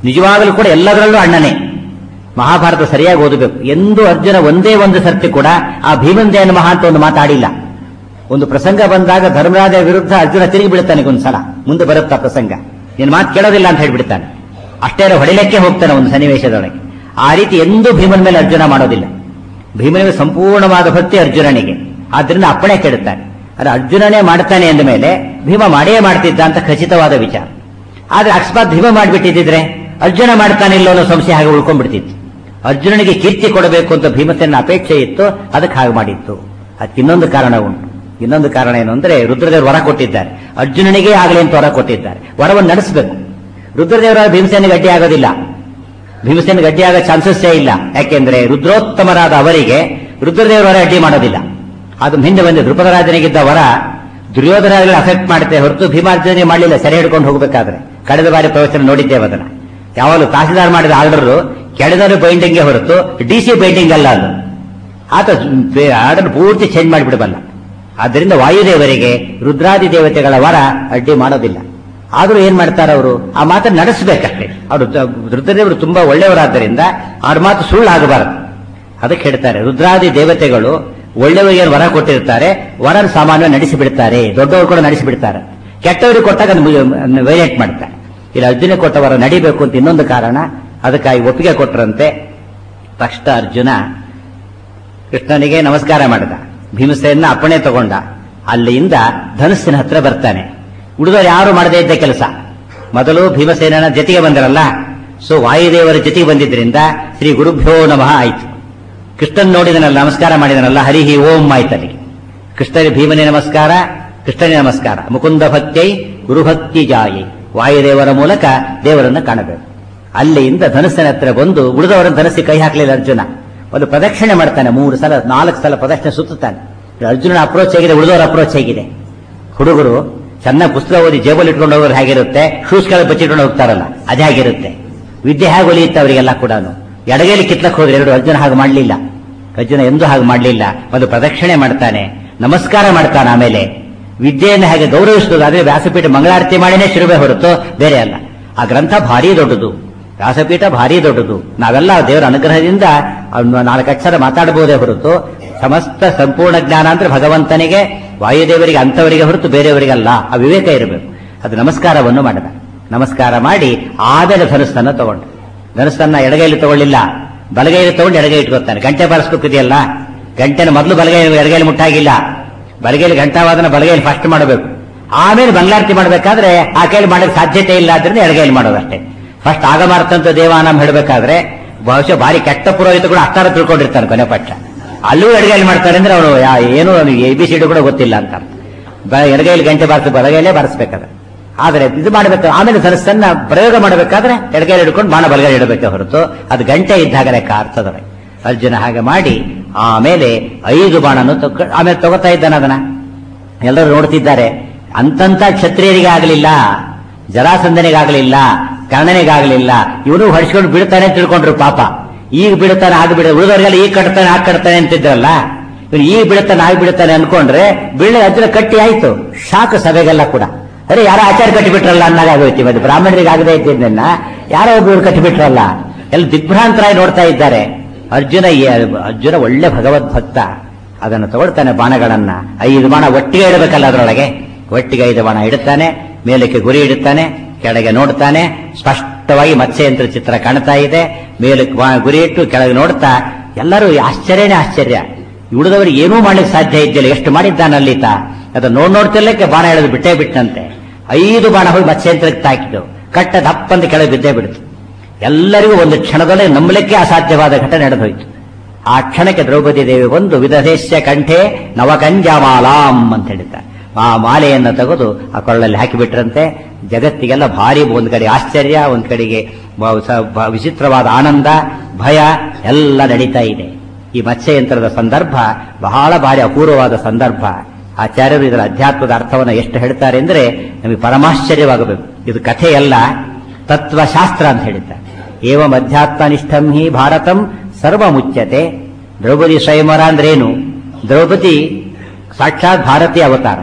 ನಿಜವಾಗಲೂ ಕೂಡ ಎಲ್ಲದರಲ್ಲೂ ಅಣ್ಣನೇ ಮಹಾಭಾರತ ಸರಿಯಾಗಿ ಓದಬೇಕು ಎಂದು ಅರ್ಜುನ ಒಂದೇ ಒಂದು ಸರ್ತಿ ಕೂಡ ಆ ಭೀಮಂದೇನ ಮಹಾ ಅಂತ ಒಂದು ಮಾತಾಡಿಲ್ಲ ಒಂದು ಪ್ರಸಂಗ ಬಂದಾಗ ಧರ್ಮರಾಜ ವಿರುದ್ಧ ಅರ್ಜುನ ತಿರುಗಿ ಬೀಳ್ತಾನೆ ಒಂದ್ಸಲ ಮುಂದೆ ಬರುತ್ತಾ ಪ್ರಸಂಗ ನಿನ್ ಮಾತು ಕೇಳೋದಿಲ್ಲ ಅಂತ ಹೇಳ್ಬಿಡ್ತಾನೆ ಅಷ್ಟೇ ಅಲ್ಲ, ಹೊಡಿಲಿಕ್ಕೆ ಹೋಗ್ತಾನೆ ಒಂದು ಸನ್ನಿವೇಶದೊಳಗೆ ಆ ರೀತಿ ಎಂದೂ ಭೀಮನ ಮೇಲೆ ಅರ್ಜುನ ಮಾಡೋದಿಲ್ಲ ಭೀಮನಿಗೆ ಸಂಪೂರ್ಣವಾದ ಭಕ್ತಿ ಅರ್ಜುನನಿಗೆ ಆದ್ರಿಂದ ಅಪ್ಪಣೆ ಕೇಳುತ್ತಾನೆ ಅದು ಅರ್ಜುನನೇ ಮಾಡ್ತಾನೆ ಅಂದ ಮೇಲೆ ಭೀಮ ಮಾಡೇ ಮಾಡ್ತಿದ್ದ ಅಂತ ಖಚಿತವಾದ ವಿಚಾರ ಆದ್ರೆ ಅಕಸ್ಮಾತ್ ಭೀಮ ಮಾಡಿಬಿಟ್ಟಿದ್ರೆ ಅರ್ಜುನ ಮಾಡ್ತಾನೆ ಇಲ್ಲೋ ಅನ್ನೋ ಸಂಶಯ ಹಾಗೆ ಉಳ್ಕೊಂಡ್ಬಿಡ್ತಿತ್ತು ಅರ್ಜುನನಿಗೆ ಕೀರ್ತಿ ಕೊಡಬೇಕು ಅಂತ ಭೀಮಸೇನ ಅಪೇಕ್ಷೆ ಇತ್ತು ಅದಕ್ಕೆ ಹಾಗೆ ಮಾಡಿತ್ತು ಅದಕ್ಕೆ ಇನ್ನೊಂದು ಕಾರಣ ಉಂಟು ಇನ್ನೊಂದು ಕಾರಣ ಏನು ಅಂದ್ರೆ ರುದ್ರದೇವರು ವರ ಕೊಟ್ಟಿದ್ದಾರೆ ಅರ್ಜುನನಿಗೆ ಆಗಲಿ ಅಂತ ವರ ಕೊಟ್ಟಿದ್ದಾರೆ ವರವನ್ನು ನಡೆಸಬೇಕು ರುದ್ರದೇವರ ಭೀಮಸೇನಿಗೆ ಅಡ್ಡಿ ಆಗೋದಿಲ್ಲ ಭೀಮಸೇನ ಗಡ್ಡಿ ಆಗೋ ಚಾನ್ಸಸ್ಸೇ ಇಲ್ಲ ಯಾಕೆಂದ್ರೆ ರುದ್ರೋತ್ತಮರಾದ ಅವರಿಗೆ ರುದ್ರದೇವರ ವರ ಅಡ್ಡಿ ಮಾಡೋದಿಲ್ಲ ಅದು ಹಿಂದೆ ಬಂದು ದ್ರುಪದರಾಜನಿಗಿದ್ದ ವರ ದುರ್ಯೋಧನ ಅಫೆಕ್ಟ್ ಮಾಡುತ್ತೆ ಹೊರತು ಭೀಮಾರ್ಜುನಿಗೆ ಮಾಡಲಿಲ್ಲ ಸೆರೆ ಹಿಡ್ಕೊಂಡು ಹೋಗಬೇಕಾದ್ರೆ ಕಳೆದ ಬಾರಿ ಪ್ರವಚನ ನೋಡಿದ್ದೇವೆ ಅದನ್ನ ಯಾವಾಗಲೂ ತಹಸೀಲ್ದಾರ್ ಮಾಡಿದ ಆರ್ಡರ್ ಕೆಳದವರು ಬೈಂಡಿಂಗ್ಗೆ ಹೊರತು ಡಿ ಸಿ ಬೈಂಡಿಂಗ್ ಅಲ್ಲ ಅದು ಆತ ಆರ್ಡರ್ ಪೂರ್ತಿ ಚೇಂಜ್ ಮಾಡಿಬಿಡಬಲ್ಲ ಆದ್ದರಿಂದ ವಾಯುದೇವರಿಗೆ ರುದ್ರಾದಿ ದೇವತೆಗಳ ವರ ಅಡ್ಡಿ ಮಾಡೋದಿಲ್ಲ ಆದ್ರೂ ಏನ್ ಮಾಡ್ತಾರೆ ಅವರು ಆ ಮಾತನ್ನು ನಡೆಸಬೇಕಷ್ಟೇ ಅವರು ರುದ್ರದೇವರು ತುಂಬಾ ಒಳ್ಳೆಯವರಾದ್ದರಿಂದ ಅವ್ರ ಮಾತು ಸುಳ್ಳಾಗಬಾರದು ಅದಕ್ಕೆ ಹೇಳ್ತಾರೆ ರುದ್ರಾದಿ ದೇವತೆಗಳು ಒಳ್ಳೆಯವರಿಗೆ ವರ ಕೊಟ್ಟಿರ್ತಾರೆ ವರ ಸಾಮಾನ್ಯ ನಡೆಸಿ ಬಿಡ್ತಾರೆ ದೊಡ್ಡವರು ಕೂಡ ನಡೆಸಿ ಬಿಡ್ತಾರೆ ಕೆಟ್ಟವರಿಗೆ ಕೊಟ್ಟಾಗ ವೈಲೇಟ್ ಮಾಡ್ತಾರೆ ಇಲ್ಲಿ ಅರ್ಜುನ ಕೊಟ್ಟ ವರ ನಡಿಬೇಕು ಅಂತ ಇನ್ನೊಂದು ಕಾರಣ ಅದಕ್ಕಾಗಿ ಒಪ್ಪಿಗೆ ಕೊಟ್ಟರಂತೆ ತಕ್ಷಣ ಅರ್ಜುನ ಕೃಷ್ಣನಿಗೆ ನಮಸ್ಕಾರ ಮಾಡಿದ ಭೀಮಸೇನ ಅಪ್ಪಣೆ ತಗೊಂಡ ಅಲ್ಲಿಂದ ಧನುಸ್ಸಿನ ಹತ್ರ ಬರ್ತಾನೆ ಉಳಿದವರು ಯಾರು ಮಾಡದೇ ಇದ್ದ ಕೆಲಸ ಮೊದಲು ಭೀಮಸೇನನ ಜೊತೆಗೆ ಬಂದರಲ್ಲ ಸೊ ವಾಯುದೇವರ ಜೊತೆಗೆ ಬಂದಿದ್ರಿಂದ ಶ್ರೀ ಗುರುಭ್ಯೋ ನಮಃ ಆಯ್ತು ಕೃಷ್ಣನ್ ನೋಡಿದನಲ್ಲ ನಮಸ್ಕಾರ ಮಾಡಿದನಲ್ಲ ಹರಿಹಿ ಓಂ ಆಯ್ತಲ್ಲಿ ಕೃಷ್ಣನಿಗೆ ಭೀಮನೇ ನಮಸ್ಕಾರ ಕೃಷ್ಣನೇ ನಮಸ್ಕಾರ ಮುಕುಂದ ಭಕ್ತೈ ಗುರುಭಕ್ತಿ ಜಾಯಿ ವಾಯುದೇವರ ಮೂಲಕ ದೇವರನ್ನು ಕಾಣಬೇಕು ಅಲ್ಲಿಂದ ಧನಸ್ಸಿನ ಹತ್ರ ಬಂದು ಉಳಿದವರನ್ನು ಧನಸ್ಸಿ ಕೈ ಹಾಕಲಿಲ್ಲ ಅರ್ಜುನ ಒಂದು ಪ್ರದಕ್ಷಿಣೆ ಮಾಡ್ತಾನೆ ಮೂರು ಸಲ ನಾಲ್ಕು ಸಲ ಪ್ರದಕ್ಷಿಣೆ ಸುತ್ತುತ್ತಾನೆ ಅರ್ಜುನನ ಅಪ್ರೋಚ್ ಹೇಗಿದೆ ಉಳಿದವರ ಅಪ್ರೋಚ್ ಹೇಗಿದೆ ಹುಡುಗರು ಚೆನ್ನಾಗಿ ಪುಸ್ತಕ ಓದಿ ಜೇಬಲ್ಲಿ ಇಟ್ಕೊಂಡು ಹೋಗೋರು ಹೇಗಿರುತ್ತೆ ಶೂಸ್ ಕೆಳಗೆ ಬಚ್ಚಿಟ್ಕೊಂಡು ಹೋಗ್ತಾರಲ್ಲ ಅದೇ ಆಗಿರುತ್ತೆ ವಿದ್ಯೆ ಹೇಗೆ ಒಲಿಯುತ್ತೆ ಅವರಿಗೆಲ್ಲ ಕೂಡ ಎಡಗೈಲಿ ಕಿತ್ಲಕ್ಕೆ ಹೋದ್ರೆ ಎರಡು ಅರ್ಜುನ ಹಾಗೆ ಮಾಡಲಿಲ್ಲ ಅರ್ಜುನ ಎಂದೂ ಹಾಗೆ ಮಾಡಲಿಲ್ಲ ಒಂದು ಪ್ರದಕ್ಷಿಣೆ ಮಾಡ್ತಾನೆ ನಮಸ್ಕಾರ ಮಾಡ್ತಾನೆ ಆಮೇಲೆ ವಿದ್ಯೆಯನ್ನು ಹಾಗೆ ಗೌರವಿಸುವುದು ಆದ್ರೆ ವ್ಯಾಸಪೀಠ ಮಂಗಳಾರತಿ ಮಾಡಿನೇ ಶಿರುವೆ ಹೊರತು ಬೇರೆ ಅಲ್ಲ ಆ ಗ್ರಂಥ ಭಾರಿ ದೊಡ್ಡದು ವ್ಯಾಸಪೀಠ ಭಾರಿ ದೊಡ್ಡದು ನಾವೆಲ್ಲ ದೇವರ ಅನುಗ್ರಹದಿಂದ ಅವ್ನು ನಾಲ್ಕು ಅಕ್ಷರ ಮಾತಾಡಬಹುದೇ ಹೊರತು ಸಮಸ್ತ ಸಂಪೂರ್ಣ ಜ್ಞಾನ ಅಂದ್ರೆ ಭಗವಂತನಿಗೆ ವಾಯುದೇವರಿಗೆ ಅಂತವರಿಗೆ ಹೊರತು ಬೇರೆಯವರಿಗಲ್ಲ ಆ ವಿವೇಕ ಇರಬೇಕು ಅದು ನಮಸ್ಕಾರವನ್ನು ಮಾಡಿದ ನಮಸ್ಕಾರ ಮಾಡಿ ಆಮೇಲೆ ಧನುಸ್ತನ್ನ ತಗೊಂಡು ಧನುಸ್ತನ್ನ ಎಡಗೈಲಿ ತಗೊಳ್ಳಿಲ್ಲ ಬಲಗೈಲಿ ತಗೊಂಡು ಎಡಗೈ ಇಟ್ಕೊತಾನೆ ಗಂಟೆ ಬಾರಿಸ್ಕೊತಿದೆಯಲ್ಲ ಗಂಟೆನ ಮೊದಲು ಬಲಗೈ ಎಡಗೈಲಿ ಮುಟ್ಟಾಗಿಲ್ಲ ಬಲಗೈಲಿ ಗಂಟಾವಾದನ ಬಲಗೈಲಿ ಫಸ್ಟ್ ಮಾಡಬೇಕು ಆಮೇಲೆ ಮಂಗಳಾರತಿ ಮಾಡಬೇಕಾದ್ರೆ ಆ ಕೈಲಿ ಮಾಡೋಕ್ಕೆ ಸಾಧ್ಯತೆ ಇಲ್ಲ ಆದ್ರಿಂದ ಎಡಗೈಲಿ ಮಾಡೋದಷ್ಟೇ ಫಸ್ಟ್ ಆಗಮಾರ್ತಂತ ದೇವಾನಂ ಹೇಳಬೇಕಾದ್ರೆ ಬಹುಶಃ ಭಾರಿ ಕೆಟ್ಟ ಪುರೋಹಿತ ಕೂಡ ಅಷ್ಟಾರ ತಿಳ್ಕೊಂಡಿರ್ತಾನೆ ಕೊನೆ ಪಕ್ಷ ಅಲ್ಲೂ ಎಡಗೈಲಿ ಮಾಡ್ತಾರೆ ಅಂದ್ರೆ ಅವನು ಏನು ಅವನಿಗೆ ಎ ಬಿ ಸಿ ಡಿ ಕೂಡ ಗೊತ್ತಿಲ್ಲ ಅಂತ ಬ- ಎಡಗೈಲಿ ಗಂಟೆ ಬಾರಿಸ ಬಲಗೈಲೇ ಬಾರಿಸ್ಬೇಕಾದ್ರೆ ಆದ್ರೆ ಇದು ಮಾಡಬೇಕು ಆಮೇಲೆ ಧನಸ್ಸನ್ನ ಪ್ರಯೋಗ ಮಾಡಬೇಕಾದ್ರೆ ಎಡಗೈಲಿ ಹಿಡ್ಕೊಂಡು ಬಾಣ ಬಲಗೈ ಇಡಬೇಕೆ ಹೊರತು ಅದು ಗಂಟೆ ಇದ್ದಾಗ ಲೆಕ್ಕ ಅರ್ಥದೊಳಗೆ ಅರ್ಜುನ ಹಾಗೆ ಮಾಡಿ ಆಮೇಲೆ ಐದು ಬಾಣನು ತಕ್ಕ ಆಮೇಲೆ ತಗೋತಾ ಇದ್ದಾನೆ ಅದನ್ನ ಎಲ್ಲರೂ ನೋಡ್ತಿದ್ದಾರೆ ಅಂತಂತ ಕ್ಷತ್ರಿಯರಿಗೆ ಆಗಲಿಲ್ಲ ಜರಾಸಂಧನಿಗಾಗಲಿಲ್ಲ ಕರ್ಣನಿಗಾಗಲಿಲ್ಲ ಇವನು ಹೊಡಿಸ್ಕೊಂಡು ಬೀಳ್ತಾನೆ ಅಂತ ತಿಳ್ಕೊಂಡ್ರು ಪಾಪ ಈಗ ಬೀಳ್ತಾನೆ ಆಗ ಬಿಡ ಉಳಿದವರಿಗೆಲ್ಲ ಈಗ ಕಟ್ತಾನೆ ಆಗ ಕಟ್ತಾನೆ ಅಂತಿದ್ರಲ್ಲ ಇವನು ಈಗ ಬೀಳ್ತಾನೆ ಆಗ ಬೀಳ್ತಾನೆ ಅನ್ಕೊಂಡ್ರೆ ಬೀಳ ಅಜ್ಜನ ಕಟ್ಟಿ ಆಯ್ತು ಶಾಕ್ ಸಭೆಗೆಲ್ಲ ಕೂಡ ಅರೆ ಯಾರೋ ಆಚಾರ ಕಟ್ಟಿಬಿಟ್ರಲ್ಲ ಅನ್ನೋದಾಗೋಯ್ತು ಮತ್ತೆ ಬ್ರಾಹ್ಮಣರಿಗೆ ಆಗದೆ ಇದ್ದಿದ್ದನ್ನ ಯಾರೋ ಒಬ್ಬರು ಕಟ್ಟಿಬಿಟ್ರಲ್ಲ ಎಲ್ಲ ದಿಗ್ಭ್ರಾಂತರಾಗಿ ನೋಡ್ತಾ ಇದ್ದಾರೆ ಅರ್ಜುನ ಈ- ಅರ್ಜುನ ಒಳ್ಳೆ ಭಗವದ್ ಭಕ್ತ ಅದನ್ನು ತಗೊಳ್ತಾನೆ ಬಾಣಗಳನ್ನ ಐದು ಬಾಣ ಒಟ್ಟಿಗೆ ಇಡಬೇಕಲ್ಲ ಅದರೊಳಗೆ ಒಟ್ಟಿಗೆ ಐದು ಬಾಣ ಇಡುತ್ತಾನೆ ಮೇಲಕ್ಕೆ ಗುರಿ ಇಡುತ್ತಾನೆ ಕೆಳಗೆ ನೋಡ್ತಾನೆ ಸ್ಪಷ್ಟವಾಗಿ ಮತ್ಸ್ಯಯಂತ್ರ ಚಿತ್ರ ಕಾಣ್ತಾ ಇದೆ ಮೇಲಕ್ಕೆ ಬಾ- ಗುರಿ ಇಟ್ಟು ಕೆಳಗೆ ನೋಡ್ತಾ ಎಲ್ಲರೂ ಆಶ್ಚರ್ಯನೇ ಆಶ್ಚರ್ಯ ಉಳಿದವರಿಗೆ ಏನೂ ಮಾಡ್ಲಿಕ್ಕೆ ಸಾಧ್ಯ ಇದ್ದಿಲ್ಲ ಎಷ್ಟು ಮಾಡಿದ್ದಾನಲ್ಲಿತ ಅದನ್ನ ನೋಡ್ ನೋಡ್ತಿರ್ಲಿಕ್ಕೆ ಬಾಣ ಎಳೆದು ಬಿಟ್ಟೇ ಬಿಟ್ಟಂತೆ ಐದು ಬಾಣ ಹೋಗಿ ಮತ್ಸ್ಯಯಂತ್ರಕ್ಕೆ ತಾಕಿದ್ದು ಕಟ್ಟ ದಪ್ಪಂತ ಕೆಳಗೆ ಬಿದ್ದೇ ಬಿಡ್ತು ಎಲ್ಲರಿಗೂ ಒಂದು ಕ್ಷಣದಲ್ಲೇ ನಂಬಲಿಕ್ಕೆ ಅಸಾಧ್ಯವಾದ ಘಟನೆ ನಡೆದೋಯ್ತು ಆ ಕ್ಷಣಕ್ಕೆ ದ್ರೌಪದಿ ದೇವಿ ಬಂದು ವಿದಧೇಶ್ಯ ಕಂಠೆ ನವಕಂಜಮಾಲಾಂ ಅಂತ ಹೇಳಿದ್ದಾರೆ ಆ ಮಾಲೆಯನ್ನು ತೆಗೆದು ಆ ಕೊಳ್ಳಲ್ಲಿ ಹಾಕಿಬಿಟ್ರಂತೆ ಜಗತ್ತಿಗೆಲ್ಲ ಭಾರಿ ಒಂದ್ ಕಡೆ ಆಶ್ಚರ್ಯ ಒಂದ್ ಕಡೆಗೆ ಬ- ಸ- ಬ- ವಿಚಿತ್ರವಾದ ಆನಂದ ಭಯ ಎಲ್ಲ ನಡೀತಾ ಇದೆ ಈ ಮತ್ಸ್ಯಯಂತ್ರದ ಸಂದರ್ಭ ಬಹಳ ಭಾರಿ ಅಪೂರ್ವವಾದ ಸಂದರ್ಭ ಆಚಾರ್ಯರು ಇದರ ಅಧ್ಯಾತ್ಮದ ಅರ್ಥವನ್ನು ಎಷ್ಟು ಹೇಳ್ತಾರೆ ಅಂದ್ರೆ ನಮಗೆ ಪರಮಾಶ್ಚರ್ಯವಾಗಬೇಕು ಇದು ಕಥೆಯಲ್ಲ ತತ್ವಶಾಸ್ತ್ರ ಅಂತ ಹೇಳಿದ್ದಾರೆ ಏವಂ ಅಧ್ಯಾತ್ಮನಿಷ್ಠಂ ಹಿ ಭಾರತಂ ಸರ್ವಮುಚ್ಯತೆ ದ್ರೌಪದಿ ಸ್ವಯಂವರ ಅಂದ್ರೇನು ದ್ರೌಪದಿ ಸಾಕ್ಷಾತ್ ಭಾರತೀಯ ಅವತಾರ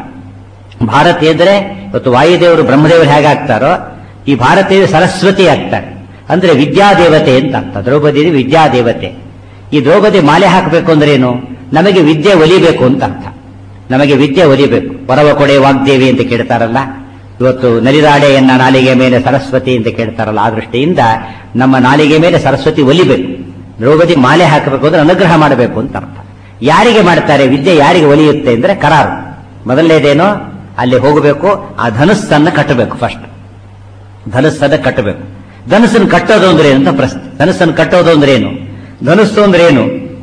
ಭಾರತಿ ಅಂದ್ರೆ ಇವತ್ತು ವಾಯುದೇವರು ಬ್ರಹ್ಮದೇವರು ಹೇಗಾಗ್ತಾರೋ ಈ ಭಾರತೀಯ ಸರಸ್ವತಿ ಆಗ್ತಾರೆ ಅಂದ್ರೆ ವಿದ್ಯಾದೇವತೆ ಅಂತ ಅರ್ಥ ದ್ರೌಪದಿ ವಿದ್ಯಾದೇವತೆ ಈ ದ್ರೌಪದಿ ಮಾಲೆ ಹಾಕಬೇಕು ಅಂದ್ರೆ ಏನು ನಮಗೆ ವಿದ್ಯೆ ಒಲಿಬೇಕು ಅಂತ ಅರ್ಥ ನಮಗೆ ವಿದ್ಯೆ ಒಲಿಬೇಕು ಪರವ ಕೊಡೆ ವಾಗ್ದೇವಿ ಅಂತ ಕೇಳ್ತಾರಲ್ಲ ಇವತ್ತು ನಲಿದಾಡೆಯನ್ನ ನಾಲಿಗೆ ಮೇಲೆ ಸರಸ್ವತಿ ಅಂತ ಕೇಳ್ತಾರಲ್ಲ ಆ ದೃಷ್ಟಿಯಿಂದ ನಮ್ಮ ನಾಲಿಗೆ ಮೇಲೆ ಸರಸ್ವತಿ ಒಲಿಬೇಕು ದ್ರೌಪದಿ ಮಾಲೆ ಹಾಕಬೇಕು ಅಂದ್ರೆ ಅನುಗ್ರಹ ಮಾಡಬೇಕು ಅಂತ ಅರ್ಥ ಯಾರಿಗೆ ಮಾಡ್ತಾರೆ ವಿದ್ಯೆ ಯಾರಿಗೆ ಒಲಿಯುತ್ತೆ ಅಂದ್ರೆ ಕರಾರು ಮೊದಲನೇದೇನೋ ಅಲ್ಲಿ ಹೋಗಬೇಕು ಆ ಧನುಸ್ಸನ್ನ ಕಟ್ಟಬೇಕು ಫಸ್ಟ್ ಧನುಸ್ಸನ್ನ ಕಟ್ಟಬೇಕು ಧನುಸ್ಸನ್ನು ಕಟ್ಟೋದು ಅಂದ್ರೆ ಏನು ಅಂತ ಪ್ರಶ್ನೆ ಧನುಸ್ಸನ್ನು ಕಟ್ಟೋದು ಅಂದ್ರೆ ಏನು ಧನುಸ್ಸು ಅಂದ್ರೆ ಏನು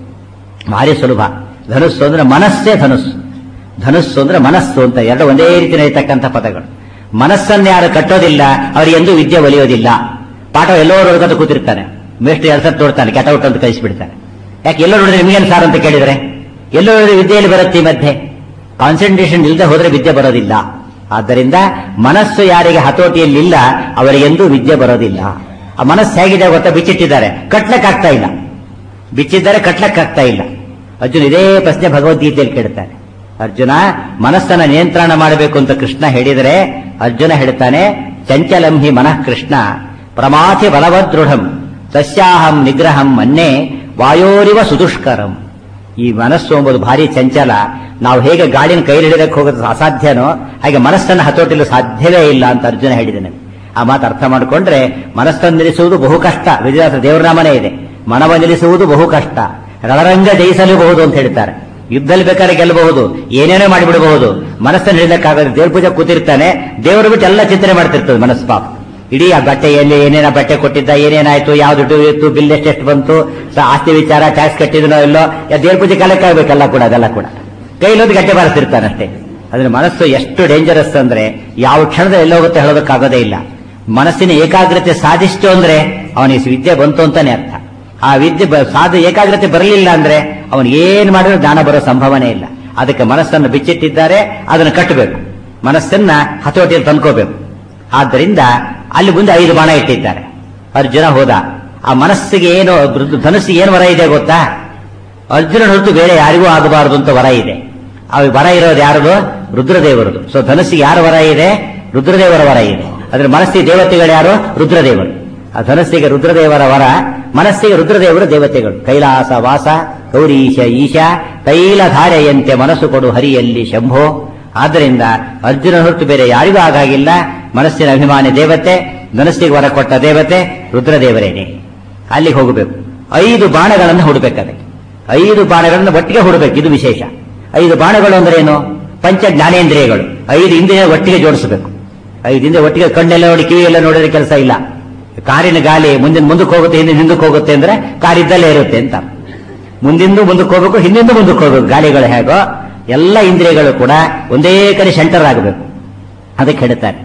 ಭಾರಿ ಸುಲಭ ಧನುಸ್ಸು ಅಂದ್ರೆ ಮನಸ್ಸೇ ಧನುಸ್ಸು ಧನುಸ್ಸು ಅಂದ್ರೆ ಮನಸ್ಸು ಅಂತ ಎರಡು ಒಂದೇ ರೀತಿ ನಡೀತಕ್ಕಂಥ ಪದಗಳು ಮನಸ್ಸನ್ನು ಯಾರು ಕಟ್ಟೋದಿಲ್ಲ ಅವರಿಗೆ ಎಂದೂ ವಿದ್ಯೆ ಒಲಿಯೋದಿಲ್ಲ ಪಾಠ ಎಲ್ಲೋ ನೋಡ್ಕೊಂತ ಕೂತಿರ್ತಾನೆ ಮೇಷ್ಟ್ರು ಎರಡು ಸತ್ತು ನೋಡ್ತಾನೆ ಕೆಟೌಟ್ ಅಂತ ಕಳಿಸ್ಬಿಡ್ತಾನೆ ಯಾಕೆ ಎಲ್ಲೋ ನೋಡಿದ್ರೆ ನಿಮಗೇನು ಸಾರ್ ಅಂತ ಕೇಳಿದ್ರೆ ಎಲ್ಲೋ ನೋಡಿದ್ರೆ ವಿದ್ಯೆಯಲ್ಲಿ ಬರುತ್ತೆ ಈ ಮಧ್ಯೆ ಕಾನ್ಸಂಟ್ರೇಷನ್ ಇಲ್ಲದೆ ಹೋದ್ರೆ ವಿದ್ಯೆ ಬರೋದಿಲ್ಲ ಆದ್ದರಿಂದ ಮನಸ್ಸು ಯಾರಿಗೆ ಹತೋಟಿಯಲ್ಲಿಲ್ಲ ಅವರಿಗೆಂದೂ ವಿದ್ಯೆ ಬರೋದಿಲ್ಲ ಆ ಮನಸ್ಸು ಹೇಗಿದೆ ಗೊತ್ತಾ ಬಿಚ್ಚಿಟ್ಟಿದ್ದಾರೆ ಕಟ್ಲಕ್ಕಾಗ್ತಾ ಇಲ್ಲ ಬಿಚ್ಚಿದ್ದಾರೆ ಕಟ್ಲಕ್ಕಾಗ್ತಾ ಇಲ್ಲ ಅರ್ಜುನ್ ಇದೇ ಪ್ರಶ್ನೆ ಭಗವದ್ಗೀತೆಯಲ್ಲಿ ಕೇಳ್ತಾನೆ ಅರ್ಜುನ ಮನಸ್ಸನ್ನ ನಿಯಂತ್ರಣ ಮಾಡಬೇಕು ಅಂತ ಕೃಷ್ಣ ಹೇಳಿದರೆ ಅರ್ಜುನ ಹೇಳ್ತಾನೆ ಚಂಚಲಂ ಹಿ ಮನಃ ಕೃಷ್ಣ ಪ್ರಮಾಥಿ ಬಲವದೃಢಂ ಸಸ್ಯಾಹಂ ನಿಗ್ರಹಂ ಮನ್ನೆ ವಾಯೋರಿವ ಸುದುಷ್ಕರಂ ಈ ಮನಸ್ಸು ಎಂಬುದು ಭಾರಿ ಚಂಚಲ ನಾವು ಹೇಗೆ ಗಾಳಿನ ಕೈ ಹಿಡಿದಕ್ಕೆ ಹೋಗೋದು ಅಸಾಧ್ಯನೋ ಹಾಗೆ ಮನಸ್ಸನ್ನು ಹತೋಟಿಲು ಸಾಧ್ಯವೇ ಇಲ್ಲ ಅಂತ ಅರ್ಜುನ ಹೇಳಿದ್ದಾನೆ ಆ ಮಾತು ಅರ್ಥ ಮಾಡಿಕೊಂಡ್ರೆ ಮನಸ್ಸನ್ನು ನಿಲ್ಲಿಸುವುದು ಬಹು ಕಷ್ಟ ವಿಜಯದಾಸ ದೇವರನಾಮನೇ ಇದೆ ಮನವ ನಿಲ್ಲಿಸುವುದು ಬಹು ಕಷ್ಟ ರಣರಂಗ ಜಯಿಸಲೂಬಹುದು ಅಂತ ಹೇಳ್ತಾರೆ ಯುದ್ಧದಲ್ಲಿ ಬೇಕಾದ್ರೆ ಗೆಲ್ಲಬಹುದು ಏನೇನೋ ಮಾಡಿಬಿಡಬಹುದು ಮನಸ್ಸನ್ನು ಹಿಡಿದಕ್ಕಾಗದೆ ದೇವ್ರ ಪೂಜೆ ಕೂತಿರ್ತಾನೆ ದೇವರು ಬಿಟ್ಟು ಎಲ್ಲ ಚಿಂತನೆ ಮಾಡ್ತಿರ್ತದೆ ಮನಸ್ಸು ಪಾಪ ಇಡೀ ಆ ಬಟ್ಟೆಯಲ್ಲಿ ಏನೇನ ಬಟ್ಟೆ ಕೊಟ್ಟಿದ್ದ ಏನೇನಾಯ್ತು ಯಾವ್ದು ದುಡ್ಡು ಇತ್ತು ಬಿಲ್ ಎಷ್ಟೆಷ್ಟು ಬಂತು ಸ- ಆಸ್ತಿ ವಿಚಾರ ಟ್ಯಾಕ್ಸ್ ಕಟ್ಟಿದ್ನೋ ಇಲ್ಲೋ ಯಾ ದೇವ್ರ ಪೂಜೆ ಕಾಲಕ್ಕಾಗಬೇಕಲ್ಲ ಕೂಡ ಅದೆಲ್ಲ ಕೂಡ ಕೈಲೊಂದು ಗಟ್ಟೆ ಬಾರಿಸ್ತಿರ್ತಾನೆ ಅಷ್ಟೇ ಅದ್ರ ಮನಸ್ಸು ಎಷ್ಟು ಡೇಂಜರಸ್ ಅಂದ್ರೆ ಯಾವ ಕ್ಷಣದಲ್ಲಿ ಎಲ್ಲ ಹೋಗುತ್ತೆ ಹೇಳೋದಕ್ಕಾಗೋದೇ ಇಲ್ಲ ಮನಸ್ಸಿನ ಏಕಾಗ್ರತೆ ಸಾಧಿಸ್ತು ಅಂದ್ರೆ ಅವನಿಗೆ ವಿದ್ಯೆ ಬಂತು ಅಂತಾನೆ ಅರ್ಥ ಆ ವಿದ್ಯೆ ಬ- ಸಾಧ ಏಕಾಗ್ರತೆ ಬರಲಿಲ್ಲ ಅಂದ್ರೆ ಅವನು ಏನ್ ಮಾಡಿದ್ರು ಜ್ಞಾನ ಬರೋ ಸಂಭವನೆ ಇಲ್ಲ ಅದಕ್ಕೆ ಮನಸ್ಸನ್ನು ಬಿಚ್ಚಿಟ್ಟಿದ್ದಾರೆ ಅದನ್ನು ಕಟ್ಟಬೇಕು ಮನಸ್ಸನ್ನ ಹತೋಟಿಯಲ್ಲಿ ತಂದ್ಕೋಬೇಕು ಆದ್ದರಿಂದ ಅಲ್ಲಿ ಮುಂದೆ ಐದು ಬಾಣ ಇಟ್ಟಿದ್ದಾರೆ ಅರ್ಜುನ ಹೋದ ಆ ಮನಸ್ಸಿಗೆ ಏನು ಬೃ- ಧನುಸ್ಸಿಗೆ ಏನು ವರ ಇದೆ ಗೊತ್ತಾ ಅರ್ಜುನ ಹೊರತು ಬೇರೆ ಯಾರಿಗೂ ಆಗಬಾರದು ಅಂತ ವರ ಇದೆ ಆ ವರ ಇರೋದು ಯಾರದು ರುದ್ರದೇವರದು ಸೊ ಧನುಸ್ಸಿಗೆ ಯಾರ ವರ ಇದೆ ರುದ್ರದೇವರ ವರ ಇದೆ ಅದ್ರ ಮನಸ್ಸಿಗೆ ದೇವತೆಗಳು ಯಾರು ರುದ್ರದೇವರು ಆ ಧನಸ್ಸಿಗೆ ರುದ್ರದೇವರ ವರ ಮನಸ್ಸಿಗೆ ರುದ್ರದೇವರು ದೇವತೆಗಳು ಕೈಲಾಸ ವಾಸ ಗೌರೀಶ ಈಶ ತೈಲಧಾರೆಯಂತೆ ಮನಸ್ಸು ಕೊಡು ಹರಿಯಲ್ಲಿ ಶಂಭೋ ಆದ್ದರಿಂದ ಅರ್ಜುನ ಹೊರತು ಬೇರೆ ಯಾರಿಗೂ ಆಗಾಗಿಲ್ಲ ಮನಸ್ಸಿನ ಅಭಿಮಾನಿ ದೇವತೆ ಮನಸ್ಸಿಗೆ ವರ ಕೊಟ್ಟ ದೇವತೆ ರುದ್ರದೇವರೇನೆ ಅಲ್ಲಿಗೆ ಹೋಗಬೇಕು ಐದು ಬಾಣಗಳನ್ನು ಹುಡಬೇಕಾದ್ರೆ ಐದು ಬಾಣಗಳನ್ನು ಒಟ್ಟಿಗೆ ಹುಡಬೇಕು ಇದು ವಿಶೇಷ ಐದು ಬಾಣಗಳು ಅಂದ್ರೆ ಏನು ಪಂಚ ಜ್ಞಾನೇಂದ್ರಿಯಗಳು ಐದು ಇಂದ್ರಿಯ ಒಟ್ಟಿಗೆ ಜೋಡಿಸಬೇಕು ಐದು ಇಂದ್ರಿಯ ಒಟ್ಟಿಗೆ ಕಣ್ಣೆಲ್ಲ ನೋಡಿ ಕಿವಿಯೆಲ್ಲ ನೋಡಿದ್ರೆ ಕೆಲಸ ಇಲ್ಲ ಕಾರಿನ ಗಾಲಿ ಮುಂದಿನ ಮುಂದಕ್ಕೆ ಹೋಗುತ್ತೆ ಹಿಂದಿನ ಹಿಂದಕ್ಕೆ ಹೋಗುತ್ತೆ ಅಂದ್ರೆ ಕಾರ್ ಇದ್ದಲ್ಲೇ ಇರುತ್ತೆ ಅಂತ ಮುಂದಿಂದು ಮುಂದಕ್ಕೆ ಹೋಗ್ಬೇಕು ಹಿಂದಿಂದು ಮುಂದಕ್ಕೆ ಹೋಗ್ಬೇಕು ಗಾಲಿಗಳು ಹೇಗೋ ಎಲ್ಲ ಇಂದ್ರಿಯಗಳು ಕೂಡ ಒಂದೇ ಕಡೆ ಸೆಂಟರ್ ಆಗಬೇಕು ಅದಕ್ಕೆ ಹೇಳ್ತಾರೆ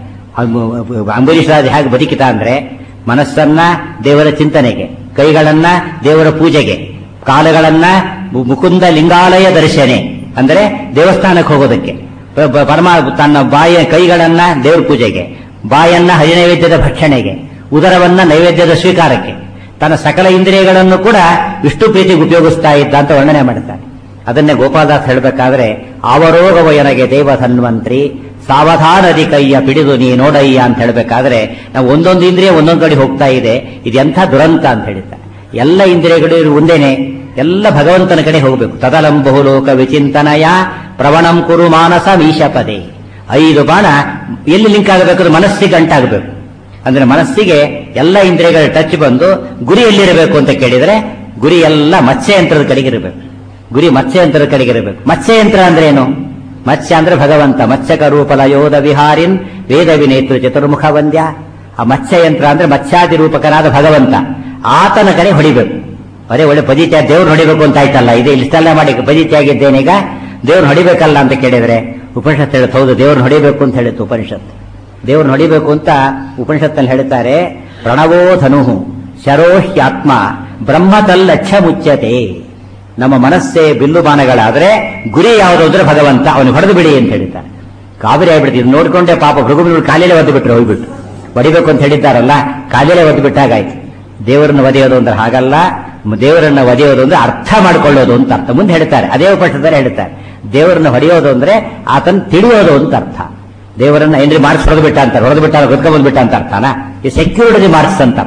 ಅದು ಅಂಬರೀಷ್ ರಾಜ್ ಹೇಗೆ ಬದುಕಿತ ಅಂದ್ರೆ ಮನಸ್ಸನ್ನ ದೇವರ ಚಿಂತನೆಗೆ ಕೈಗಳನ್ನ ದೇವರ ಪೂಜೆಗೆ ಕಾಲುಗಳನ್ನ ಮು- ಮುಕುಂದ ಲಿಂಗಾಲಯ ದರ್ಶನೆ ಅಂದರೆ ದೇವಸ್ಥಾನಕ್ಕೆ ಹೋಗೋದಕ್ಕೆ ಪ- ಪ- ಪರಮ ತನ್ನ ಬಾಯ ಕೈಗಳನ್ನ ದೇವರ ಪೂಜೆಗೆ ಬಾಯನ್ನ ಹರಿನೈವೇದ್ಯದ ಭಕ್ಷಣೆಗೆ ಉದರವನ್ನ ನೈವೇದ್ಯದ ಸ್ವೀಕಾರಕ್ಕೆ ತನ್ನ ಸಕಲ ಇಂದ್ರಿಯಗಳನ್ನು ಕೂಡ ವಿಷ್ಣು ಪ್ರೀತಿಗೆ ಉಪಯೋಗಿಸ್ತಾ ಇದ್ದ ಅಂತ ವರ್ಣನೆ ಮಾಡ್ತಾನೆ ಅದನ್ನೇ ಗೋಪಾಲದಾಸ್ ಹೇಳಬೇಕಾದ್ರೆ ಆವರೋಗವ ಎನಗೆ ದೇವ ಧನ್ವಂತ್ರಿ ಸಾವಧಾನದಿ ಕೈಯ ಪಿಡಿದು ನೀ ನೋಡಯ್ಯ ಅಂತ ಹೇಳಬೇಕಾದ್ರೆ ನಾವು ಒಂದೊಂದು ಇಂದ್ರಿಯ ಒಂದೊಂದು ಕಡೆ ಹೋಗ್ತಾ ಇದೆ ಇದೆಂಥ ದುರಂತ ಅಂತ ಹೇಳ್ತಾರೆ ಎಲ್ಲ ಇಂದ್ರಿಯಗಳು ಇರು ಒಂದೇನೆ ಎಲ್ಲ ಭಗವಂತನ ಕಡೆ ಹೋಗಬೇಕು ತದಲಂ ಬಹುಲೋಕ ವಿಚಿಂತನಯ ಪ್ರವಣಂ ಕುರು ಮಾನಸ ಮೀಶಪದೆ ಐದು ಬಾಣ ಎಲ್ಲಿ ಲಿಂಕ್ ಆಗಬೇಕು ಮನಸ್ಸಿಗೆ ಅಂಟಾಗಬೇಕು ಅಂದ್ರೆ ಮನಸ್ಸಿಗೆ ಎಲ್ಲ ಇಂದ್ರಿಯಗಳ ಟಚ್ ಬಂದು ಗುರಿ ಎಲ್ಲಿರಬೇಕು ಅಂತ ಕೇಳಿದ್ರೆ ಗುರಿ ಎಲ್ಲ ಮತ್ಸ್ಯಯಂತ್ರದ ಕಡೆಗಿರಬೇಕು ಗುರಿ ಮತ್ಸ್ಯಯಂತ್ರದ ಕಡೆಗಿರಬೇಕು ಮತ್ಸ್ಯಯಂತ್ರ ಅಂದ್ರೆ ಏನು ಮತ್ಸ್ಯ ಅಂದ್ರೆ ಭಗವಂತ ಮತ್ಸ್ಯಕ ರೂಪಲ ಯೋಧ ವಿಹಾರಿನ್ ವೇದ ವಿನೇತೃ ಚತುರ್ಮುಖ ವಂದ್ಯ ಆ ಮತ್ಸ್ಯಯಂತ್ರ ಅಂದ್ರೆ ಮತ್ಸ್ಯಾದಿ ರೂಪಕನಾದ ಭಗವಂತ ಆತನ ಕಡೆ ಹೊಡಿಬೇಕು ಅರೆ ಒಳ್ಳೆ ಪಜಿತ್ಯ ದೇವ್ರು ಹೊಡಿಬೇಕು ಅಂತ ಆಯ್ತಲ್ಲ ಇದೆ ಇಷ್ಟೆಲ್ಲ ಮಾಡಿ ಪಜಿತ್ಯ ಆಗಿದ್ದೇನೀಗ ದೇವ್ರು ಹೊಡಿಬೇಕಲ್ಲ ಅಂತ ಕೇಳಿದ್ರೆ ಉಪನಿಷತ್ ಹೇಳುತ್ತೆ ಹೌದು ದೇವ್ರನ್ನ ಹೊಡಿಬೇಕು ಅಂತ ಹೇಳಿತ್ತು ಉಪನಿಷತ್ ದೇವ್ರನ್ನ ಹೊಡಿಬೇಕು ಅಂತ ಉಪನಿಷತ್ತಲ್ಲಿ ಹೇಳ್ತಾರೆ ಪ್ರಣವೋ ಧನುಹು ಶರೋಹ್ಯಾತ್ಮ ಬ್ರಹ್ಮತಲ್ಲಕ್ಷ ಮುಚ್ಚತೆ ನಮ್ಮ ಮನಸ್ಸೇ ಬಿಲ್ಲು ಬಾಣಗಳಾದ್ರೆ ಗುರಿ ಯಾವುದು ಅಂದ್ರೆ ಭಗವಂತ ಅವನು ಹೊಡೆದು ಬಿಡಿ ಅಂತ ಹೇಳ್ತಾರೆ ಕಾವೇರಿ ಆಗ್ಬಿಡ್ತು ಇದು ನೋಡ್ಕೊಂಡೆ ಪಾಪ ಭೃಗುಬಿಟ್ಟು ಕಾಲಿಲೆ ಒದ್ದು ಬಿಟ್ರು ಹೋಗ್ಬಿಟ್ಟು ಹೊಡಿಬೇಕು ಅಂತ ಹೇಳಿದ್ದಾರಲ್ಲ ಕಾಲಿಲೆ ಒದ್ದು ಬಿಟ್ಟಾಗಾಯ್ತು ದೇವರನ್ನು ಒದೆಯೋದು ಅಂದ್ರೆ ಹಾಗಲ್ಲ ದೇವರನ್ನ ಒದೆಯೋದು ಅಂದ್ರೆ ಅರ್ಥ ಮಾಡ್ಕೊಳ್ಳೋದು ಅಂತ ಅರ್ಥ ಮುಂದೆ ಹೇಳ್ತಾರೆ ಅದೇ ಉಪನಿಷತ್ತಲ್ಲಿ ಹೇಳ್ತಾರೆ ದೇವರನ್ನ ಹೊಡೆಯೋದು ಅಂದ್ರೆ ಆತನ ತಿಳಿಯೋದು ಅಂತ ಅರ್ಥ ದೇವರನ್ನ ಏನ್ರಿ ಮಾರ್ಕ್ಸ್ ಹೊಡೆದು ಬಿಟ್ಟ ಅಂತಾರೆ ಹೊಡೆದು ಬಿಟ್ಟ ಗೊತ್ಕೊಂಡ್ ಬಿಟ್ಟ ಅಂತ ಅರ್ಥನಾ ಈ ಸೆಕ್ಯೂರಿಟಿ ಮಾರ್ಕ್ಸ್ ಅಂತ ಅರ್ಥ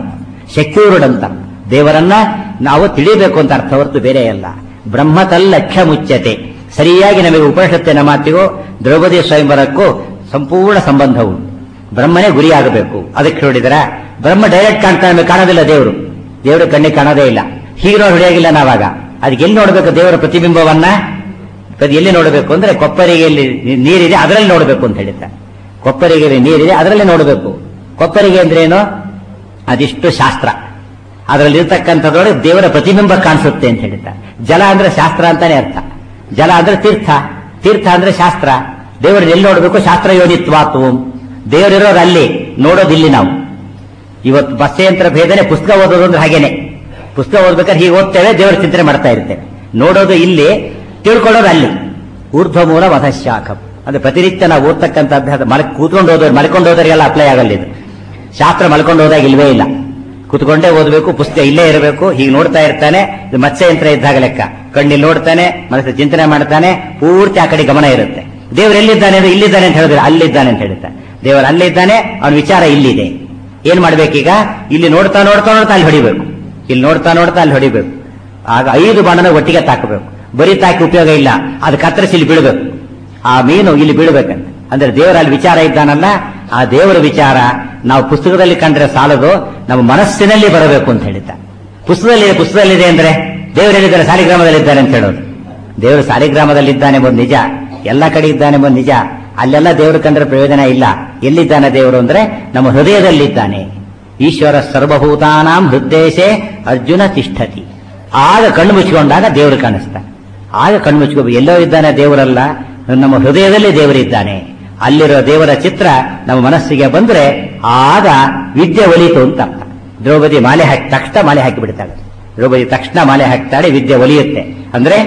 ಸೆಕ್ಯೂರ್ಡ್ ಅಂತ ದೇವರನ್ನ ನಾವು ತಿಳಿಬೇಕು ಅಂತ ಅರ್ಥ ಹೊರತು ಬೇರೆ ಅಲ್ಲ ಬ್ರಹ್ಮತಲ್ಲಕ್ಷ ಮುಚ್ಚತೆ ಸರಿಯಾಗಿ ನಮಗೆ ಉಪನಿಷತ್ತಿನ ಮಾತಿಗೂ ದ್ರೌಪದಿ ಸ್ವಯಂವರಕ್ಕೂ ಸಂಪೂರ್ಣ ಸಂಬಂಧ ಉಂಟು ಬ್ರಹ್ಮನೇ ಗುರಿಯಾಗಬೇಕು ಅದಕ್ಕೆ ನೋಡಿದ್ರ ಬ್ರಹ್ಮ ಡೈರೆಕ್ಟ್ ಕಾಣ್ತಾ ನಮಗೆ ಕಾಣೋದಿಲ್ಲ ದೇವರು ದೇವರು ಕಣ್ಣಿಗೆ ಕಾಣೋದೇ ಇಲ್ಲ ಹೀಗೆ ನೋಡಿ ಹೊಡೆಯಾಗಿಲ್ಲ ನಾವಾಗ ಅದಕ್ಕೆ ಎಲ್ಲಿ ನೋಡಬೇಕು ದೇವರ ಪ್ರತಿಬಿಂಬವನ್ನ ಅದು ಎಲ್ಲಿ ನೋಡಬೇಕು ಅಂದ್ರೆ ಕೊಪ್ಪರಿಗೆಯಲ್ಲಿ ನೀರಿದೆ ಅದರಲ್ಲಿ ನೋಡಬೇಕು ಅಂತ ಹೇಳಿದ್ದಾರೆ ಕೊಪ್ಪರಿಗೆಯಲ್ಲಿ ನೀರಿದೆ ಅದರಲ್ಲಿ ನೋಡಬೇಕು ಕೊಪ್ಪರಿಗೆ ಅಂದ್ರೆ ಏನು ಅದಿಷ್ಟು ಶಾಸ್ತ್ರ ಅದರಲ್ಲಿ ಇರ್ತಕ್ಕಂಥದ್ರೊಳಗೆ ದೇವರ ಪ್ರತಿಬಿಂಬ ಕಾಣಿಸುತ್ತೆ ಅಂತ ಹೇಳಿದ್ದಾರೆ ಜಲ ಅಂದ್ರೆ ಶಾಸ್ತ್ರ ಅಂತಾನೆ ಅರ್ಥ ಜಲ ಅಂದ್ರೆ ತೀರ್ಥ ತೀರ್ಥ ಅಂದ್ರೆ ಶಾಸ್ತ್ರ ದೇವರನ್ನ ಎಲ್ಲಿ ನೋಡಬೇಕು ಶಾಸ್ತ್ರ ಯೋನಿತ್ವಾತ್ವಂ ದೇವರಿರೋರು ಅಲ್ಲಿ ನೋಡೋದಿಲ್ಲಿ ನಾವು ಇವತ್ತು ಬಸ್ಸೇಂತರ ಭೇದನೆ ಪುಸ್ತಕ ಓದೋದು ಅಂದ್ರೆ ಹಾಗೇನೆ ಪುಸ್ತಕ ಓದ್ಬೇಕಾದ್ರೆ ಹೀಗೆ ಓದ್ತೇವೆ ದೇವರ ಚಿಂತನೆ ಮಾಡ್ತಾ ಇರ್ತೇವೆ ನೋಡೋದು ಇಲ್ಲಿ ತಿಳ್ಕೊಳ್ಳೋದು ಅಲ್ಲಿ ಊರ್ಧ್ವ ಮೂಲ ಮಧಶಾಖಂ ಅಂದ್ರೆ ಪ್ರತಿನಿತ್ಯ ನಾವು ಓದ್ತಕ್ಕಂಥ ಅಭ್ಯಾಸ ಮಲಕ್ ಕೂತ್ಕೊಂಡು ಹೋದವ್ರು ಮಲ್ಕೊಂಡು ಹೋದವರಿಗೆಲ್ಲ ಅಪ್ಲೈ ಆಗಲ್ಲ ಇದು ಶಾಸ್ತ್ರ ಮಲ್ಕೊಂಡು ಹೋದಾಗ ಇಲ್ವೇ ಇಲ್ಲ ಕೂತ್ಕೊಂಡೇ ಓದಬೇಕು ಪುಸ್ತಕ ಇಲ್ಲೇ ಇರಬೇಕು ಹೀಗೆ ನೋಡ್ತಾ ಇರ್ತಾನೆ ಇದು ಮತ್ಸ್ಯಯಂತ್ರ ಇದ್ದಾಗ ಲೆಕ್ಕ ಕಣ್ಣಲ್ಲಿ ನೋಡ್ತಾನೆ ಮನಸ್ಸು ಚಿಂತನೆ ಮಾಡ್ತಾನೆ ಪೂರ್ತಿ ಆ ಕಡೆ ಗಮನ ಇರುತ್ತೆ ದೇವರು ಎಲ್ಲಿದ್ದಾನೆ ಅಂದ್ರೆ ಇಲ್ಲಿದ್ದಾನೆ ಅಂತ ಹೇಳಿದ್ರೆ ಅಲ್ಲಿದ್ದಾನೆ ಅಂತ ಹೇಳ್ತಾನೆ ದೇವರು ಅಲ್ಲಿದ್ದಾನೆ ಅವನ ವಿಚಾರ ಇಲ್ಲಿದೆ ಏನ್ ಮಾಡ್ಬೇಕೀಗ ಇಲ್ಲಿ ನೋಡ್ತಾ ನೋಡ್ತಾ ನೋಡ್ತಾ ಅಲ್ಲಿ ಹೊಡಿಬೇಕು ಇಲ್ಲಿ ನೋಡ್ತಾ ನೋಡ್ತಾ ಅಲ್ಲಿ ಹೊಡಿಬೇಕು ಆಗ ಐದು ಬಾಣನ ಒಟ್ಟಿಗೆ ತಾಕಬೇಕು ಬರೀ ತಾಕಿ ಉಪಯೋಗ ಇಲ್ಲ ಅದು ಕತ್ತರಿಸಿ ಇಲ್ಲಿ ಬೀಳ್ಬೇಕು ಆ ಮೀನು ಇಲ್ಲಿ ಬೀಳ್ಬೇಕಂತ ಅಂದ್ರೆ ದೇವರ ಅಲ್ಲಿ ವಿಚಾರ ಇದ್ದಾನಲ್ಲ ಆ ದೇವರ ವಿಚಾರ ನಾವು ಪುಸ್ತಕದಲ್ಲಿ ಕಂಡ್ರೆ ಸಾಲದು ನಮ್ಮ ಮನಸ್ಸಿನಲ್ಲಿ ಬರಬೇಕು ಅಂತ ಹೇಳಿದ್ದ ಪುಸ್ತಕದಲ್ಲಿ ಪುಸ್ತಕದಲ್ಲಿದೆ ಅಂದ್ರೆ ದೇವರಲ್ಲಿದ್ದಾರೆ ಸಾಲಿಗ್ರಾಮದಲ್ಲಿದ್ದಾರೆ ಅಂತ ಹೇಳೋದು ದೇವರು ಸಾಲಿಗ್ರಾಮದಲ್ಲಿದ್ದಾನೆ ಎಂಬುದು ನಿಜ ಎಲ್ಲ ಕಡೆ ಇದ್ದಾನೆ ಎಂಬುದು ನಿಜ ಅಲ್ಲೆಲ್ಲ ದೇವರು ಕಂಡ್ರೆ ಪ್ರಯೋಜನ ಇಲ್ಲ ಎಲ್ಲಿದ್ದಾನೆ ದೇವರು ಅಂದ್ರೆ ನಮ್ಮ ಹೃದಯದಲ್ಲಿದ್ದಾನೆ ಈಶ್ವರ ಸರ್ವಭೂತಾನಾಂ ಹೃದ್ದೇಶೆ ಅರ್ಜುನ ತಿಷ್ಠತಿ ಆಗ ಕಣ್ಣು ಮುಚ್ಚಿಕೊಂಡಾಗ ದೇವರು ಕಾಣಿಸ್ತಾನೆ ಆಗ ಕಣ್ಣು ಮುಚ್ಕೋಬೇಕು ಎಲ್ಲೋ ಇದ್ದಾನೆ ದೇವರಲ್ಲ ನಮ್ಮ ಹೃದಯದಲ್ಲಿ ದೇವರಿದ್ದಾನೆ ಅಲ್ಲಿರೋ ದೇವರ ಚಿತ್ರ ನಮ್ಮ ಮನಸ್ಸಿಗೆ ಬಂದ್ರೆ ಆಗ ವಿದ್ಯೆ ಒಲಿತು ಅಂತ ಅರ್ಥ ದ್ರೌಪದಿ ಮಾಲೆ ಹಾಕಿ ತಕ್ಷಣ ಮಾಲೆ ಹಾಕಿ ಬಿಡ್ತಾಳೆ ದ್ರೌಪದಿ ತಕ್ಷಣ ಮಾಲೆ ಹಾಕ್ತಾಳೆ ವಿದ್ಯೆ ಒಲಿಯುತ್ತೆ ಅಂದ್ರೆ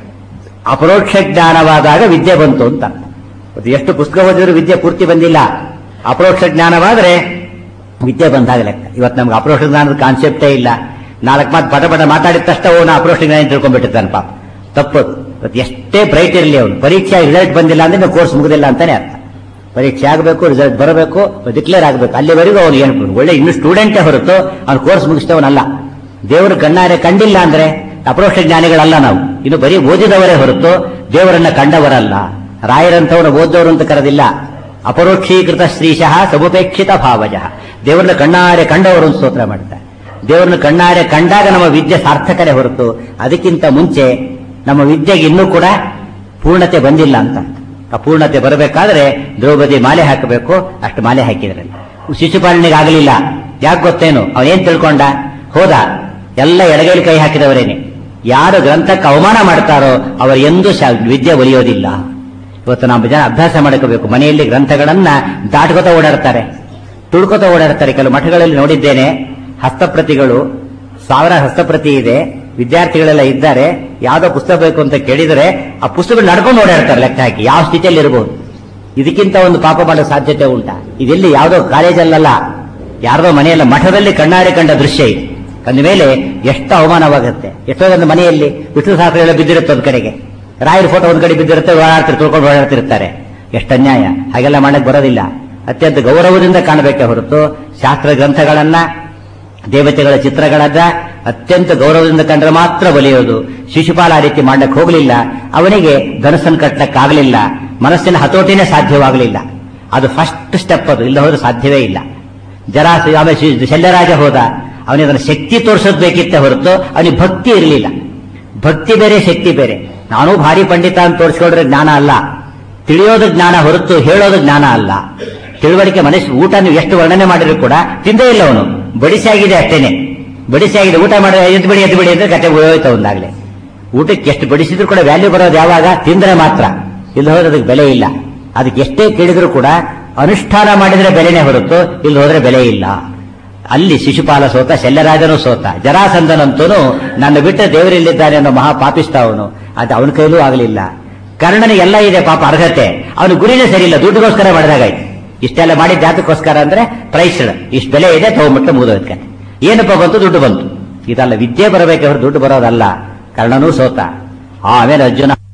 ಅಪರೋಕ್ಷ ಜ್ಞಾನವಾದಾಗ ವಿದ್ಯೆ ಬಂತು ಅಂತ ಅರ್ಥ. ಅದು ಎಷ್ಟು ಪುಸ್ತಕ ಓದಿದ್ರು ವಿದ್ಯೆ ಪೂರ್ತಿ ಬಂದಿಲ್ಲ ಅಪರೋಕ್ಷ ಜ್ಞಾನವಾದ್ರೆ ವಿದ್ಯೆ ಬಂದಾಗ ಲೆಕ್ಕ ಇವತ್ತು ನಮ್ಗೆ ಅಪರೋಕ್ಷ ಜ್ಞಾನದ ಕಾನ್ಸೆಪ್ಟೇ ಇಲ್ಲ ನಾಲ್ಕು ಮಾತು ಪಟ ಪಟ ಮಾತಾಡಿದ ತಕ್ಷಣ ಅವನು ಅಪರೋಕ್ಷ ಜ್ಞಾನ ತಿಳ್ಕೊಂಡ್ಬಿಟ್ಟಿರ್ತಾನೆ ಪಾಪ ತಪ್ಪದು ಇವತ್ತು ಎಷ್ಟೇ ಬ್ರೈಟ್ ಇರಲಿ ಅವನು ಪರೀಕ್ಷೆ ರಿಸಲ್ಟ್ ಬಂದಿಲ್ಲ ಅಂದ್ರೆ ಕೋರ್ಸ್ ಮುಗುದಿಲ್ಲ ಅಂತಾನೆ ಅರ್ಥ ಪರೀಕ್ಷೆ ಆಗಬೇಕು ರಿಸಲ್ಟ್ ಬರಬೇಕು ಡಿಕ್ಲೇರ್ ಆಗಬೇಕು ಅಲ್ಲಿವರೆಗೂ ಅವನು ಏನು ಒಳ್ಳೆ ಇನ್ನು ಸ್ಟೂಡೆಂಟೇ ಹೊರತು ಅವ್ನು ಕೋರ್ಸ್ ಮುಗಿಸ್ತವನಲ್ಲ ದೇವರು ಕಣ್ಣಾರೆ ಕಂಡಿಲ್ಲ ಅಂದ್ರೆ ಅಪರೋಕ್ಷ ಜ್ಞಾನಿಗಳಲ್ಲ ನಾವು ಇನ್ನು ಬರೀ ಓದಿದವರೇ ಹೊರತು ದೇವರನ್ನ ಕಂಡವರಲ್ಲ ರಾಯರಂತವನು ಓದೋರು ಅಂತ ಕರೆದಿಲ್ಲ ಅಪರೋಕ್ಷೀಕೃತ ಶ್ರೀಶಃ ಸಮುಪೇಕ್ಷಿತ ಭಾವಜ ದೇವರನ್ನ ಕಣ್ಣಾರೆ ಕಂಡವರು ಅಂತ ಸ್ತೋತ್ರ ಮಾಡ್ತಾರೆ ದೇವರನ್ನ ಕಣ್ಣಾರೆ ಕಂಡಾಗ ನಮ್ಮ ವಿದ್ಯೆ ಸಾರ್ಥಕತೆ ಹೊರತು ಅದಕ್ಕಿಂತ ಮುಂಚೆ ನಮ್ಮ ವಿದ್ಯೆಗೆ ಇನ್ನೂ ಕೂಡ ಪೂರ್ಣತೆ ಬಂದಿಲ್ಲ ಅಂತ ಆ ಪೂರ್ಣತೆ ಬರಬೇಕಾದ್ರೆ ದ್ರೌಪದಿ ಮಾಲೆ ಹಾಕಬೇಕು ಅಷ್ಟು ಮಾಲೆ ಹಾಕಿದ್ರಲ್ಲಿ ಶಿಶುಪಾಲನೆಗೆ ಆಗಲಿಲ್ಲ ಯಾಕೆ ಗೊತ್ತೇನು ಅವನೇನ್ ತಿಳ್ಕೊಂಡ ಹೋದ ಎಲ್ಲ ಎಡಗೈಲಿ ಕೈ ಹಾಕಿದವರೇನೆ ಯಾರು ಗ್ರಂಥಕ್ಕೆ ಅವಮಾನ ಮಾಡ್ತಾರೋ ಅವರು ಎಂದೂ ಶಾ- ವಿದ್ಯೆ ಒಲಿಯೋದಿಲ್ಲ ಇವತ್ತು ನಾವು ಜನ ಅಭ್ಯಾಸ ಮಾಡ್ಕೋಬೇಕು ಮನೆಯಲ್ಲಿ ಗ್ರಂಥಗಳನ್ನ ದಾಟ್ಕೋತ ಓಡಾಡ್ತಾರೆ ತುಳ್ಕೋತ ಓಡಾಡ್ತಾರೆ ಕೆಲವು ಮಠಗಳಲ್ಲಿ ನೋಡಿದ್ದೇನೆ ಹಸ್ತಪ್ರತಿಗಳು ಸಾವಿರ ಹಸ್ತಪ್ರತಿ ಇದೆ ವಿದ್ಯಾರ್ಥಿಗಳೆಲ್ಲ ಇದ್ದಾರೆ ಯಾವ್ದೋ ಪುಸ್ತಕ ಬೇಕು ಅಂತ ಕೇಳಿದರೆ ಆ ಪುಸ್ತಕಗಳು ನಡ್ಕೊಂಡು ಓಡಾಡ್ತಾರೆ ಲೆಕ್ಕ ಹಾಕಿ ಯಾವ ಸ್ಥಿತಿಯಲ್ಲಿ ಇರಬಹುದು ಇದಕ್ಕಿಂತ ಒಂದು ಪಾಪ ಮಾಡೋ ಸಾಧ್ಯತೆ ಉಂಟಾ ಇದೆಲ್ಲಿ ಯಾವುದೋ ಕಾಲೇಜಲ್ಲಲ್ಲ ಯಾರ್ದೋ ಮನೆಯಲ್ಲ ಮಠದಲ್ಲಿ ಕಣ್ಣಾರೆ ಕಂಡ ದೃಶ್ಯ ಇದು ಅಂದ ಮೇಲೆ ಎಷ್ಟು ಅವಮಾನವಾಗುತ್ತೆ ಎಷ್ಟೋ ಒಂದು ಮನೆಯಲ್ಲಿ ವಿಷ್ಣು ಸಹಸ್ರ ಬಿದ್ದಿರುತ್ತೆ ಒಂದ್ ಕಡೆಗೆ ರಾಯರ ಫೋಟೋ ಒಂದ್ ಕಡೆ ಬಿದ್ದಿರುತ್ತೆ ಓಡಾಡ್ತಿರ್ ತುಳ್ಕೊಂಡು ಓಡಾಡ್ತಿರ್ತಾರೆ ಎಷ್ಟು ಅನ್ಯಾಯ ಹಾಗೆಲ್ಲ ಮಾಡಕ್ ಬರೋದಿಲ್ಲ ಅತ್ಯಂತ ಗೌರವದಿಂದ ಕಾಣಬೇಕೆ ಹೊರತು ಶಾಸ್ತ್ರ ಗ್ರಂಥಗಳನ್ನ ದೇವತೆಗಳ ಚಿತ್ರಗಳನ್ನ ಅತ್ಯಂತ ಗೌರವದಿಂದ ಕಂಡ್ರೆ ಮಾತ್ರ ಒಲಿಯೋದು ಶಿಶುಪಾಲ ಆ ರೀತಿ ಮಾಡಕ್ ಹೋಗಲಿಲ್ಲ ಅವನಿಗೆ ಧನಸ್ಸನ್ನು ಕಟ್ಟಕ್ಕಾಗಲಿಲ್ಲ ಮನಸ್ಸಿನ ಹತೋಟಿನೇ ಸಾಧ್ಯವಾಗಲಿಲ್ಲ ಅದು ಫಸ್ಟ್ ಸ್ಟೆಪ್ ಅದು ಇಲ್ಲ ಹೋದ್ರೆ ಸಾಧ್ಯವೇ ಇಲ್ಲ ಜರಾಸ ಆಮೇಲೆ ಶಿ- ಶಲ್ಯರಾಜ ಹೋದ ಅವನಿಗೆ ಅದನ್ನ ಶಕ್ತಿ ತೋರಿಸೋದು ಬೇಕಿತ್ತೆ ಹೊರತು ಅವನಿಗೆ ಭಕ್ತಿ ಇರಲಿಲ್ಲ ಭಕ್ತಿ ಬೇರೆ ಶಕ್ತಿ ಬೇರೆ ನಾನು ಭಾರಿ ಪಂಡಿತ ಅಂತ ತೋರಿಸ್ಕೊಂಡ್ರೆ ಜ್ಞಾನ ಅಲ್ಲ ತಿಳಿಯೋದು ಜ್ಞಾನ ಹೊರತು ಹೇಳೋದು ಜ್ಞಾನ ಅಲ್ಲ ತಿಳುವಳಿಕೆ ಮನುಷ್ಯ ಊಟ ನೀವು ಎಷ್ಟು ವರ್ಣನೆ ಮಾಡಿದ್ರು ಕೂಡ ತಿಂದೇ ಇಲ್ಲ ಅವನು ಬಡಿಸಿ ಆಗಿದೆ ಅಷ್ಟೇನೆ ಬಡಿಸಿ ಆಗಿದೆ ಊಟ ಮಾಡಿ ಎದ್ದು ಬಿಡಿ ಎದ್ದು ಬಿಡಿ ಅಂದ್ರೆ ಕತೆ ಹೋಯ್ತು ಒಂದಾಗ್ಲೇ ಊಟಕ್ಕೆ ಎಷ್ಟು ಬಡಿಸಿದ್ರು ಕೂಡ ವ್ಯಾಲ್ಯೂ ಬರೋದು ಯಾವಾಗ ತಿಂದ್ರೆ ಮಾತ್ರ ಇಲ್ಲಿ ಹೋದ್ರೆ ಅದಕ್ಕೆ ಬೆಲೆ ಇಲ್ಲ ಅದಕ್ಕೆ ಎಷ್ಟೇ ಕೇಳಿದ್ರು ಕೂಡ ಅನುಷ್ಠಾನ ಮಾಡಿದ್ರೆ ಬೆಲೆನೇ ಹೊರತು ಇಲ್ಲಿ ಹೋದ್ರೆ ಬೆಲೆ ಇಲ್ಲ ಅಲ್ಲಿ ಶಿಶುಪಾಲ ಸೋತ ಶಲ್ಯರಾಜನು ಸೋತ ಜರಾಸಂದನಂತೂ ನನ್ನ ಬಿಟ್ಟ ದೇವರಿಲ್ಲಿದ್ದಾನೆ ಅನ್ನೋ ಮಹಾ ಪಾಪಿಸ್ತ ಅವನು ಅದು ಅವನ ಕೈಲೂ ಆಗಲಿಲ್ಲ ಕರ್ಣನಿಗೆ ಎಲ್ಲ ಇದೆ ಪಾಪ ಅರ್ಹತೆ ಅವನ ಗುರಿನೇ ಸರಿ ಇಲ್ಲ ದುಡ್ಡುಗೋಸ್ಕರ ಮಾಡಿದಾಗಾಯ್ತು ಇಷ್ಟೆಲ್ಲ ಮಾಡಿದ ಜಾತಕ್ಕೋಸ್ಕರ ಅಂದ್ರೆ ಪ್ರೈಸ್ ಇಷ್ಟು ಬೆಲೆ ಇದೆ ತಗೊಂಬಿಟ್ಟು ಮುಗಿದೋದ್ಕೆ ಏನಪ್ಪ ಬಂತು ದುಡ್ಡು ಬಂತು ಇದಲ್ಲ ವಿದ್ಯೆ ಬರಬೇಕೆ ಹೊರ ದುಡ್ಡು ಬರೋದಲ್ಲ ಕರ್ಣನೂ ಸೋತ ಆಮೇಲೆ ಅರ್ಜುನ